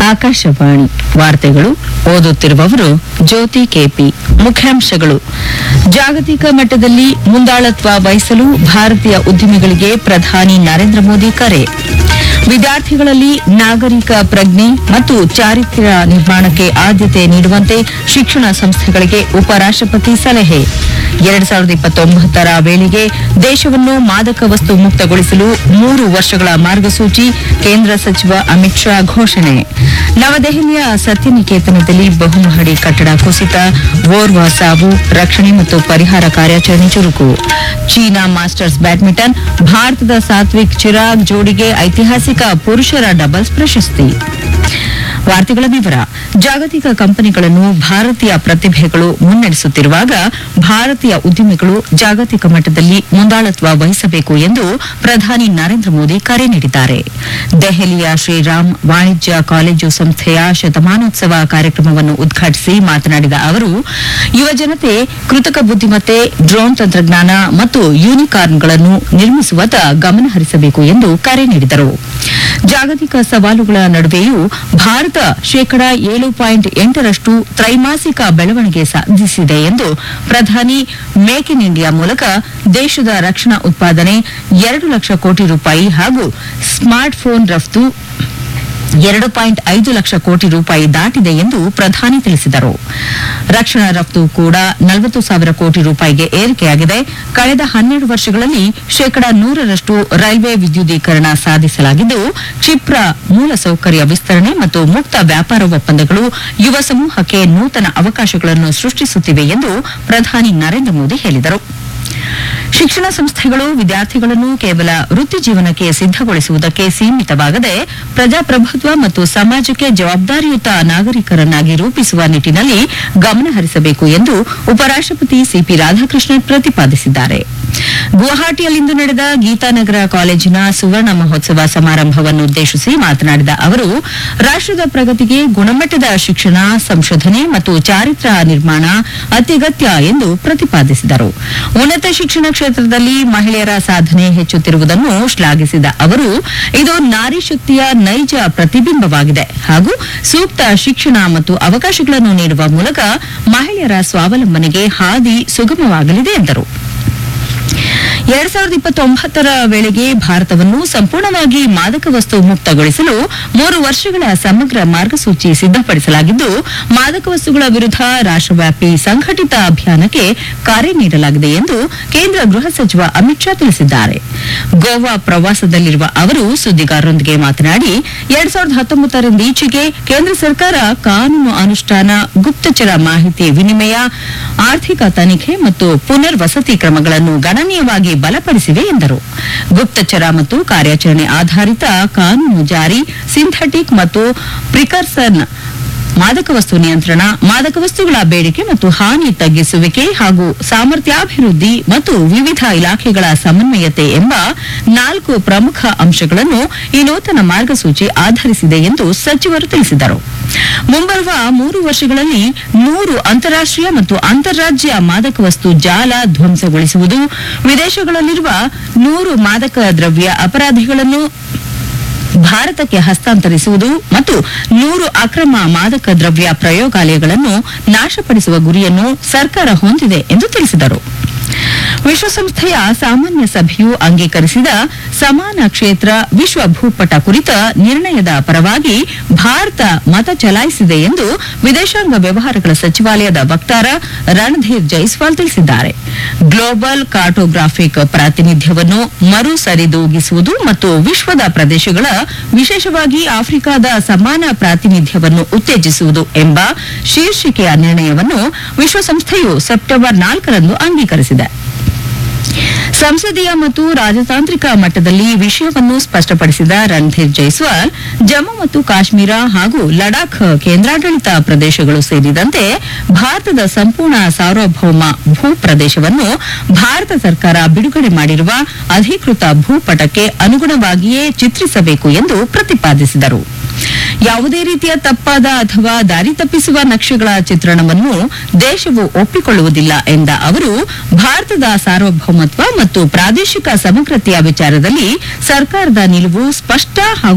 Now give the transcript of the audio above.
ಆಕಾಶವಾಣಿ ವಾರ್ತೆಗಳು ಓದುತ್ತಿರುವವರು ಜ್ಯೋತಿ ಕೆಪಿ ಮುಖ್ಯಾಂಶಗಳು ಜಾಗತಿಕ ಮಟ್ಟದಲ್ಲಿ ಮುಂದಾಳತ್ವ ವಹಿಸಲು ಭಾರತೀಯ ಉದ್ಯಮಿಗಳಿಗೆ ಪ್ರಧಾನಿ ನರೇಂದ್ರ ಮೋದಿ ಕರೆ ವಿದ್ಯಾರ್ಥಿಗಳಲ್ಲಿ ನಾಗರಿಕ ಪ್ರಜ್ಞೆ ಮತ್ತು ಚಾರಿತ್ರ್ಯ ನಿರ್ಮಾಣಕ್ಕೆ ಆದ್ಯತೆ ನೀಡುವಂತೆ ಶಿಕ್ಷಣ ಸಂಸ್ಥೆಗಳಿಗೆ ಉಪರಾಷ್ಟಪತಿ ಸಲಹೆ ಎರಡ್ ಸಾವಿರದ ಇಪ್ಪತ್ತೊಂಬತ್ತರ ವೇಳೆಗೆ ದೇಶವನ್ನು ಮಾದಕ ವಸ್ತು ಮುಕ್ತಗೊಳಿಸಲು ಮೂರು ವರ್ಷಗಳ ಮಾರ್ಗಸೂಚಿ ಕೇಂದ್ರ ಸಚಿವ ಅಮಿತ್ ಶಾ ಘೋಷಣೆ ನವದೆಹಲಿಯ ಸತ್ಯನಿಕೇತನದಲ್ಲಿ ಬಹುಮಹಡಿ ಕಟ್ಟಡ ಕುಸಿತ ಓರ್ವ ಸಾವು ರಕ್ಷಣೆ ಮತ್ತು ಪರಿಹಾರ ಕಾರ್ಯಾಚರಣೆ ಚುರುಕು ಚೀನಾ ಮಾಸ್ಟರ್ಸ್ ಬ್ಯಾಡ್ಮಿಂಟನ್ ಭಾರತದ ಸಾತ್ವಿಕ್ ಚಿರಾಗ್ ಜೋಡಿಗೆ ಐತಿಹಾಸಿಕ ಪುರುಷರ ಡಬಲ್ಸ್ ಪ್ರಶಸ್ತಿ ವಾರ್ತೆಗಳ ವಿವರ ಜಾಗತಿಕ ಕಂಪನಿಗಳನ್ನು ಭಾರತೀಯ ಪ್ರತಿಭೆಗಳು ಮುನ್ನಡೆಸುತ್ತಿರುವಾಗ ಭಾರತೀಯ ಉದ್ಯಮಿಗಳು ಜಾಗತಿಕ ಮಟ್ಟದಲ್ಲಿ ಮುಂದಾಳತ್ವ ವಹಿಸಬೇಕು ಎಂದು ಪ್ರಧಾನಿ ನರೇಂದ್ರ ಮೋದಿ ಕರೆ ನೀಡಿದ್ದಾರೆ ದೆಹಲಿಯ ಶ್ರೀರಾಮ್ ವಾಣಿಜ್ಯ ಕಾಲೇಜು ಸಂಸ್ಥೆಯ ಶತಮಾನೋತ್ಸವ ಕಾರ್ಯಕ್ರಮವನ್ನು ಉದ್ಘಾಟಿಸಿ ಮಾತನಾಡಿದ ಅವರು ಯುವಜನತೆ ಕೃತಕ ಬುದ್ದಿಮತ್ತೆ ಡ್ರೋನ್ ತಂತ್ರಜ್ಞಾನ ಮತ್ತು ಯೂನಿಕಾರ್ನ್ಗಳನ್ನು ನಿರ್ಮಿಸುವತ್ತ ಗಮನ ಹರಿಸಬೇಕು ಎಂದು ಕರೆ ನೀಡಿದರು ಜಾಗತಿಕ ಸವಾಲುಗಳ ನಡುವೆಯೂ ಭಾರತ ಶೇಕಡಾ ಏಳು ಪಾಯಿಂಟ್ ಎಂಟರಷ್ಟು ತ್ರೈಮಾಸಿಕ ಬೆಳವಣಿಗೆ ಸಾಧಿಸಿದೆ ಎಂದು ಪ್ರಧಾನಿ ಮೇಕ್ ಇನ್ ಇಂಡಿಯಾ ಮೂಲಕ ದೇಶದ ರಕ್ಷಣಾ ಉತ್ಪಾದನೆ ಎರಡು ಲಕ್ಷ ಕೋಟಿ ರೂಪಾಯಿ ಹಾಗೂ ಸ್ಮಾರ್ಟ್ ಫೋನ್ ರಫ್ತು ಎರಡು ಪಾಯಿಂಟ್ ಐದು ಲಕ್ಷ ಕೋಟಿ ರೂಪಾಯಿ ದಾಟಿದೆ ಎಂದು ಪ್ರಧಾನಿ ತಿಳಿಸಿದರು ರಕ್ಷಣಾ ರಫ್ತು ಕೂಡ ನಲವತ್ತು ಸಾವಿರ ಕೋಟಿ ರೂಪಾಯಿಗೆ ಏರಿಕೆಯಾಗಿದೆ ಕಳೆದ ಹನ್ನೆರಡು ವರ್ಷಗಳಲ್ಲಿ ಶೇಕಡಾ ನೂರರಷ್ಟು ರೈಲ್ವೆ ವಿದ್ಯುದೀಕರಣ ಸಾಧಿಸಲಾಗಿದ್ದು ಕ್ಷಿಪ್ರ ಮೂಲಸೌಕರ್ಯ ವಿಸ್ತರಣೆ ಮತ್ತು ಮುಕ್ತ ವ್ಯಾಪಾರ ಒಪ್ಪಂದಗಳು ಯುವ ಸಮೂಹಕ್ಕೆ ನೂತನ ಅವಕಾಶಗಳನ್ನು ಸೃಷ್ಟಿಸುತ್ತಿವೆ ಎಂದು ಪ್ರಧಾನಿ ನರೇಂದ್ರ ಮೋದಿ ಹೇಳಿದರು ಶಿಕ್ಷಣ ಸಂಸ್ಥೆಗಳು ವಿದ್ಯಾರ್ಥಿಗಳನ್ನು ಕೇವಲ ವೃತ್ತಿ ಜೀವನಕ್ಕೆ ಸಿದ್ದಗೊಳಿಸುವುದಕ್ಕೆ ಸೀಮಿತವಾಗದೆ ಪ್ರಜಾಪ್ರಭುತ್ವ ಮತ್ತು ಸಮಾಜಕ್ಕೆ ಜವಾಬ್ದಾರಿಯುತ ನಾಗರಿಕರನ್ನಾಗಿ ರೂಪಿಸುವ ನಿಟ್ಟಿನಲ್ಲಿ ಗಮನ ಹರಿಸಬೇಕು ಎಂದು ಉಪರಾಷ್ಟಪತಿ ಸಿಪಿ ರಾಧಾಕೃಷ್ಣನ್ ಪ್ರತಿಪಾದಿಸಿದ್ದಾರೆ ಗುವಾಹಟಿಯಲ್ಲಿಂದು ನಡೆದ ಗೀತಾನಗರ ಕಾಲೇಜಿನ ಸುವರ್ಣ ಮಹೋತ್ಸವ ಸಮಾರಂಭವನ್ನುದ್ದೇಶಿಸಿ ಮಾತನಾಡಿದ ಅವರು ರಾಷ್ಟದ ಪ್ರಗತಿಗೆ ಗುಣಮಟ್ಟದ ಶಿಕ್ಷಣ ಸಂಶೋಧನೆ ಮತ್ತು ಚಾರಿತ್ರ್ಯ ನಿರ್ಮಾಣ ಅತ್ಯಗತ್ಯ ಎಂದು ಪ್ರತಿಪಾದಿಸಿದರು ಉನ್ನತ ಶಿಕ್ಷಣ ಕ್ಷೇತ್ರದಲ್ಲಿ ಮಹಿಳೆಯರ ಸಾಧನೆ ಹೆಚ್ಚುತ್ತಿರುವುದನ್ನು ಶ್ಲಾಘಿಸಿದ ಅವರು ಇದು ನಾರಿ ಶಕ್ತಿಯ ನೈಜ ಪ್ರತಿಬಿಂಬವಾಗಿದೆ ಹಾಗೂ ಸೂಕ್ತ ಶಿಕ್ಷಣ ಮತ್ತು ಅವಕಾಶಗಳನ್ನು ನೀಡುವ ಮೂಲಕ ಮಹಿಳೆಯರ ಸ್ವಾವಲಂಬನೆಗೆ ಹಾದಿ ಸುಗಮವಾಗಲಿದೆ ಎಂದರು ಎರಡ್ ಸಾವಿರದ ಇಪ್ಪತ್ತೊಂಬತ್ತರ ವೇಳೆಗೆ ಭಾರತವನ್ನು ಸಂಪೂರ್ಣವಾಗಿ ಮಾದಕ ವಸ್ತು ಮುಕ್ತಗೊಳಿಸಲು ಮೂರು ವರ್ಷಗಳ ಸಮಗ್ರ ಮಾರ್ಗಸೂಚಿ ಸಿದ್ದಪಡಿಸಲಾಗಿದ್ದು ಮಾದಕ ವಸ್ತುಗಳ ವಿರುದ್ಧ ರಾಷ್ಟವ್ಯಾಪಿ ಸಂಘಟಿತ ಅಭಿಯಾನಕ್ಕೆ ಕರೆ ನೀಡಲಾಗಿದೆ ಎಂದು ಕೇಂದ್ರ ಗೃಹ ಸಚಿವ ಅಮಿತ್ ಶಾ ತಿಳಿಸಿದ್ದಾರೆ ಗೋವಾ ಪ್ರವಾಸದಲ್ಲಿರುವ ಅವರು ಸುದ್ದಿಗಾರರೊಂದಿಗೆ ಮಾತನಾಡಿ ಎರಡ್ ಸಾವಿರದ ಹತ್ತೊಂಬತ್ತರಿಂದೀಚೆಗೆ ಕೇಂದ್ರ ಸರ್ಕಾರ ಕಾನೂನು ಅನುಷ್ಠಾನ ಗುಪ್ತಚರ ಮಾಹಿತಿ ವಿನಿಮಯ ಆರ್ಥಿಕ ತನಿಖೆ ಮತ್ತು ಪುನರ್ವಸತಿ ಕ್ರಮಗಳನ್ನು ಗಣನೀಯವಾಗಿ ಬಲಪಡಿಸಿವೆ ಎಂದರು ಗುಪ್ತಚರ ಮತ್ತು ಕಾರ್ಯಾಚರಣೆ ಆಧಾರಿತ ಕಾನೂನು ಜಾರಿ ಸಿಂಥೆಟಿಕ್ ಮತ್ತು ಪ್ರಿಕರ್ಸನ್ ಮಾದಕ ವಸ್ತು ನಿಯಂತ್ರಣ ಮಾದಕ ವಸ್ತುಗಳ ಬೇಡಿಕೆ ಮತ್ತು ಹಾನಿ ತಗ್ಗಿಸುವಿಕೆ ಹಾಗೂ ಸಾಮರ್ಥ್ಯಾಭಿವೃದ್ಧಿ ಮತ್ತು ವಿವಿಧ ಇಲಾಖೆಗಳ ಸಮನ್ವಯತೆ ಎಂಬ ನಾಲ್ಕು ಪ್ರಮುಖ ಅಂಶಗಳನ್ನು ಈ ನೂತನ ಮಾರ್ಗಸೂಚಿ ಆಧರಿಸಿದೆ ಎಂದು ಸಚಿವರು ತಿಳಿಸಿದರು ಮುಂಬರುವ ಮೂರು ವರ್ಷಗಳಲ್ಲಿ ನೂರು ಅಂತಾರಾಷ್ಟೀಯ ಮತ್ತು ಅಂತಾರಾಜ್ಯ ಮಾದಕ ವಸ್ತು ಜಾಲ ಧ್ವಂಸಗೊಳಿಸುವುದು ವಿದೇಶಗಳಲ್ಲಿರುವ ನೂರು ಮಾದಕ ದ್ರವ್ಯ ಅಪರಾಧಿಗಳನ್ನು ಭಾರತಕ್ಕೆ ಹಸ್ತಾಂತರಿಸುವುದು ಮತ್ತು ನೂರು ಅಕ್ರಮ ಮಾದಕ ದ್ರವ್ಯ ಪ್ರಯೋಗಾಲಯಗಳನ್ನು ನಾಶಪಡಿಸುವ ಗುರಿಯನ್ನು ಸರ್ಕಾರ ಹೊಂದಿದೆ ಎಂದು ತಿಳಿಸಿದರು ವಿಶ್ವಸಂಸ್ಥೆಯ ಸಾಮಾನ್ಯ ಸಭೆಯು ಅಂಗೀಕರಿಸಿದ ಸಮಾನ ಕ್ಷೇತ್ರ ವಿಶ್ವ ಭೂಪಟ ಕುರಿತ ನಿರ್ಣಯದ ಪರವಾಗಿ ಭಾರತ ಮತ ಚಲಾಯಿಸಿದೆ ಎಂದು ವಿದೇಶಾಂಗ ವ್ಯವಹಾರಗಳ ಸಚಿವಾಲಯದ ವಕ್ತಾರ ರಣಧೀರ್ ಜೈಸ್ವಾಲ್ ತಿಳಿಸಿದ್ದಾರೆ ಗ್ಲೋಬಲ್ ಕಾರ್ಟೋಗ್ರಾಫಿಕ್ ಪ್ರಾತಿನಿಧ್ಯವನ್ನು ಮರು ಸರಿದೂಗಿಸುವುದು ಮತ್ತು ವಿಶ್ವದ ಪ್ರದೇಶಗಳ ವಿಶೇಷವಾಗಿ ಆಫ್ರಿಕಾದ ಸಮಾನ ಪ್ರಾತಿನಿಧ್ಯವನ್ನು ಉತ್ತೇಜಿಸುವುದು ಎಂಬ ಶೀರ್ಷಿಕೆಯ ನಿರ್ಣಯವನ್ನು ವಿಶ್ವಸಂಸ್ಥೆಯು ಸೆಪ್ಟೆಂಬರ್ ನಾಲ್ಕರಂದು ಅಂಗೀಕರಿಸಿದೆ ಸಂಸದೀಯ ಮತ್ತು ರಾಜತಾಂತ್ರಿಕ ಮಟ್ಟದಲ್ಲಿ ವಿಷಯವನ್ನು ಸ್ಪಷ್ಟಪಡಿಸಿದ ರಣಧೀರ್ ಜೈಸ್ವಾಲ್ ಜಮ್ಮು ಮತ್ತು ಕಾಶ್ಮೀರ ಹಾಗೂ ಲಡಾಖ್ ಕೇಂದ್ರಾಡಳಿತ ಪ್ರದೇಶಗಳು ಸೇರಿದಂತೆ ಭಾರತದ ಸಂಪೂರ್ಣ ಸಾರ್ವಭೌಮ ಭೂ ಪ್ರದೇಶವನ್ನು ಭಾರತ ಸರ್ಕಾರ ಬಿಡುಗಡೆ ಮಾಡಿರುವ ಅಧಿಕೃತ ಭೂಪಟಕ್ಕೆ ಅನುಗುಣವಾಗಿಯೇ ಚಿತ್ರಿಸಬೇಕು ಎಂದು ಪ್ರತಿಪಾದಿಸಿದರು ಯಾವುದೇ ರೀತಿಯ ತಪ್ಪಾದ ಅಥವಾ ದಾರಿ ತಪ್ಪಿಸುವ ನಕ್ಷೆಗಳ ಚಿತ್ರಣವನ್ನು ದೇಶವು ಒಪ್ಪಿಕೊಳ್ಳುವುದಿಲ್ಲ ಎಂದ ಅವರು ಭಾರತದ ಸಾರ್ವಭೌಮತ್ವ ಮತ್ತು ಪ್ರಾದೇಶಿಕ ಸಮಗ್ರತೆಯ ವಿಚಾರದಲ್ಲಿ ಸರ್ಕಾರದ ನಿಲುವು ಸ್ಪಷ್ಟ ಹಾಗೂ